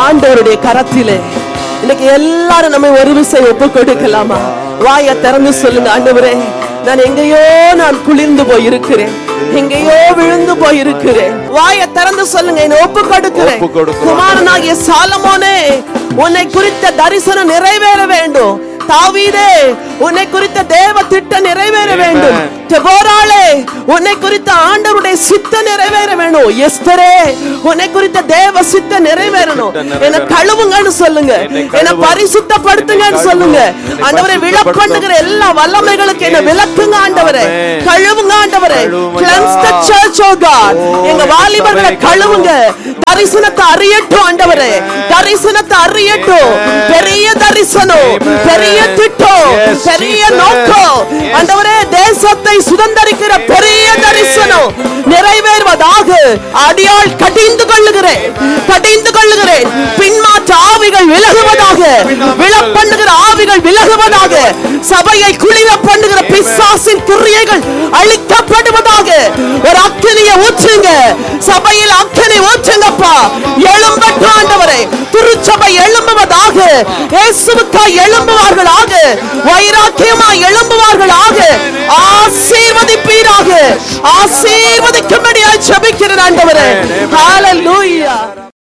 ஆண்டவருடைய கரத்திலே இன்னைக்கு எல்லாரும் நம்ம ஒரு விசை ஒப்பு கொடுக்கலாமா வாயை திறந்து சொல்லுங்க ஆண்டவரே நான் எங்கேயோ நான் குளிர்ந்து போய் இருக்கிறேன் எங்கேயோ விழுந்து போய் இருக்கிறேன் வாயை திறந்து சொல்லுங்க என்னை ஒப்பு கொடுக்கிறேன் ஒப்பு கொடுக்கிறோம். குமாரனாகிய சாலமோனே உன்னை குறித்த தரிசனம் நிறைவேற வேண்டும் தாவீதே உன்னை குறித்த தேவ திட்டம் நிறைவேற வேண்டும் தெபோராளே உன்னை குறித்த ஆண்டவருடைய சித்த நிறைவேற வேணும் எஸ்தரே உன்னை குறித்த தேவ சித்த நிறைவேறணும் சித்தம் என்ன நிறைவேறணும். கழுவுங்கன்னு சொல்லுங்க என்னை என்ன கழுவு. பரிசுத்தப்படுத்துங்கன்னு என்னை சொல்லுங்க கழுவு. என்னை ஆண்டவரை விளப்பண்ணுகிற எல்லா வல்லமைகளுக்கு என்ன விளக்குங்க ஆண்டவரே ஆமென். கழுவுங்க ஆண்டவரே கழுவுங்க. cleanse the church oh God ஓ, எங்க என் வாலிபர்களை சபையை கழுவுங்க தரிசனத்தை அறியட்டும் ஆண்டவரே தரிசனத்தை அறியட்டும் பெரிய தரிசனம் Amen. பெரிய திட்டம் Yes, பெரிய Jesus. நோக்கம் Yes. ஆண்டவரே தேசத்தை சுதந்தரிக்கிற பெரிய Amen. தரிசனம் நிறைவேறுவதாக அடியாள் கடிந்து கொள்ளுகிறேன் கடிந்து கொள்ளுகிறேன் பின்மாற்ற ஆவிகள் விலகுவதாக விழப்பண்ணுகிற ஆவிகள் விலகுவதாக சபையை குளிர பண்ணுகிற பிசாசின் கிரியைகள் அழிக்கப்படுவதாக ஒரு அக்கினியை ஊற்றுங்க சபையில் அக்கினி ஊற்றுங்கப்பா எழும்பட்டும் ஆண்டவரே திருச்சபை எழும்புவதாக இயேசுவுக்காய் எழும்புவார்களாக வைராக்கியமா எழும்புவார்களாக ஆசீர்வதிப்பீராக ஆசீர்வதிக்கும்படியாய் ஜெபிக்கிறேன் ஆண்டவரே ஹalleluya